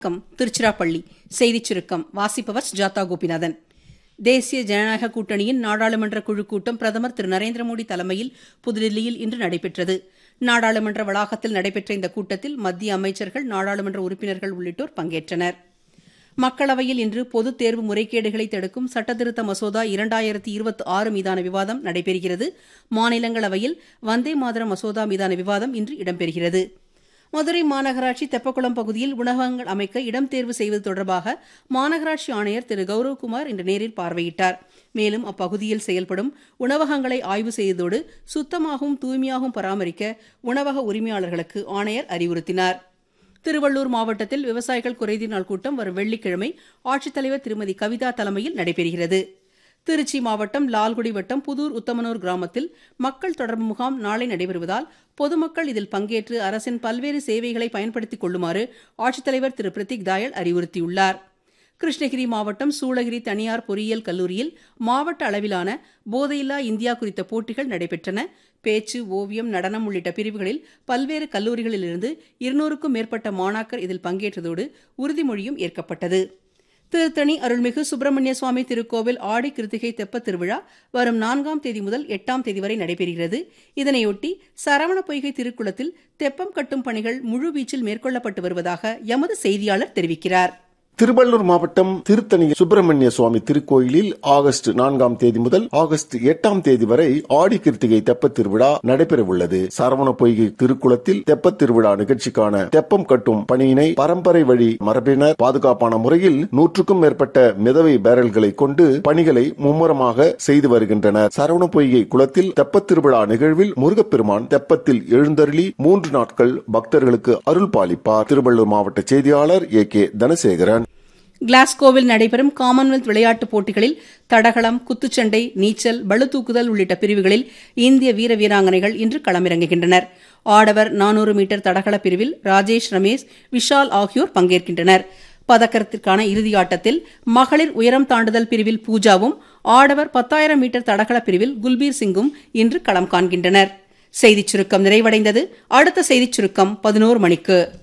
வணக்கம் திருச்சிராப்பள்ளி செய்திச் சுருக்கம் வாசிப்பவர் சுஜாதா கோபிநாதன் தேசிய ஜனநாயக கூட்டணியின் நாடாளுமன்ற குழு கூட்டம் பிரதமர் திரு நரேந்திர மோடி தலைமையில் புதுதில்லியில் இன்று நடைபெற்றது நாடாளுமன்ற வளாகத்தில் நடைபெற்ற இந்த கூட்டத்தில் மத்திய அமைச்சர்கள் நாடாளுமன்ற உறுப்பினர்கள் உள்ளிட்டோர் பங்கேற்றனர் மக்களவையில் இன்று பொதுத் தேர்வு முறைகேடுகளை தடுக்கும் சட்டத்திருத்த மசோதா இரண்டாயிரத்தி இருபத்தி ஆறு மீதான விவாதம் நடைபெறுகிறது மாநிலங்களவையில் வந்தே மாதரம் மசோதா மீதான விவாதம் இன்று இடம்பெறுகிறது மதுரை மாநகராட்சி தெப்பக்குளம் பகுதியில் உணவகங்கள் அமைக்க இடம் தேர்வு செய்வது தொடர்பாக மாநகராட்சி ஆணையர் திரு கௌரவ்குமார் இன்று நேரில் பார்வையிட்டார் மேலும் அப்பகுதியில் செயல்படும் உணவகங்களை ஆய்வு செய்ததோடு சுத்தமாகவும் தூய்மையாகவும் பராமரிக்க உணவக உரிமையாளர்களுக்கு ஆணையர் அறிவுறுத்தினார் திருவள்ளூர் மாவட்டத்தில் விவசாயிகள் குறைதீர் நாள் கூட்டம் வரும் வெள்ளிக்கிழமை ஆட்சித்தலைவர் திருமதி கவிதா தலைமையில் நடைபெறுகிறது திருச்சி மாவட்டம் லால்குடி வட்டம் புதூர் உத்தமனூர் கிராமத்தில் மக்கள் தொடர்பு முகாம் நாளை நடைபெறுவதால் பொதுமக்கள் இதில் பங்கேற்று அரசின் பல்வேறு சேவைகளை பயன்படுத்திக் கொள்ளுமாறு ஆட்சித்தலைவர் திரு பிரதீக் தாயல் அறிவுறுத்தியுள்ளார் கிருஷ்ணகிரி மாவட்டம் சூளகிரி தனியார் பொறியியல் கல்லூரியில் மாவட்ட அளவிலான போதையில்லா இந்தியா குறித்த போட்டிகள் நடைபெற்றன பேச்சு ஓவியம் நடனம் உள்ளிட்ட பிரிவுகளில் பல்வேறு கல்லூரிகளிலிருந்து இருநூறுக்கும் மேற்பட்ட மாணாக்கர் இதில் பங்கேற்றதோடு உறுதிமொழியும் ஏற்கப்பட்டது திருத்தணி அருள்மிகு சுப்பிரமணிய சுவாமி திருக்கோவில் ஆடி கிருத்திகை தெப்பத் திருவிழா வரும் நான்காம் தேதி முதல் எட்டாம் தேதி வரை நடைபெறுகிறது இதனையொட்டி சரவண பொய்கை திருக்குளத்தில் தெப்பம் கட்டும் பணிகள் முழுவீச்சில் மேற்கொள்ளப்பட்டு வருவதாக எமது செய்தியாளர் தெரிவிக்கிறார் திருவள்ளூர் மாவட்டம் திருத்தணி சுப்பிரமணிய சுவாமி திருக்கோயிலில் ஆகஸ்ட் நான்காம் தேதி முதல் ஆகஸ்ட் எட்டாம் தேதி வரை ஆடி கிருத்திகை தெப்பத் திருவிழா நடைபெறவுள்ளது சரவண பொய்கை திருக்குளத்தில் தெப்பத் திருவிழா நிகழ்ச்சிக்கான தெப்பம் கட்டும் பணியினை பரம்பரை வழி மரபினர் பாதுகாப்பான முறையில் நூற்றுக்கும் மேற்பட்ட மிதவை பேரல்களை கொண்டு பணிகளை மும்முரமாக செய்து வருகின்றனர் சரவண பொய்கை குளத்தில் தெப்பத் திருவிழா நிகழ்வில் முருகப்பெருமான் தெப்பத்தில் எழுந்தருளி மூன்று நாட்கள் பக்தர்களுக்கு அருள் பாலிப்பார் திருவள்ளூர் மாவட்ட செய்தியாளர் ஏ கே தனசேகரன் கிளாஸ்கோவில் நடைபெறும் காமன்வெல்த் விளையாட்டுப் போட்டிகளில் தடகளம் குத்துச்சண்டை நீச்சல் பளுதூக்குதல் உள்ளிட்ட பிரிவுகளில் இந்திய வீர வீராங்கனைகள் இன்று களமிறங்குகின்றனர் ஆடவர் நானூறு மீட்டர் தடகள பிரிவில் ராஜேஷ் ரமேஷ் விஷால் ஆகியோர் பங்கேற்கின்றனர் பதக்கத்திற்கான இறுதியாட்டத்தில் மகளிர் உயரம் தாண்டுதல் பிரிவில் பூஜாவும் ஆடவர் பத்தாயிரம் மீட்டர் தடகள பிரிவில் குல்பீர் சிங்கும் இன்று களம் காண்கின்றனர் செய்திச் சுருக்கம் நிறைவடைந்தது அடுத்த செய்திச் சுருக்கம் பதினோரு மணிக்கு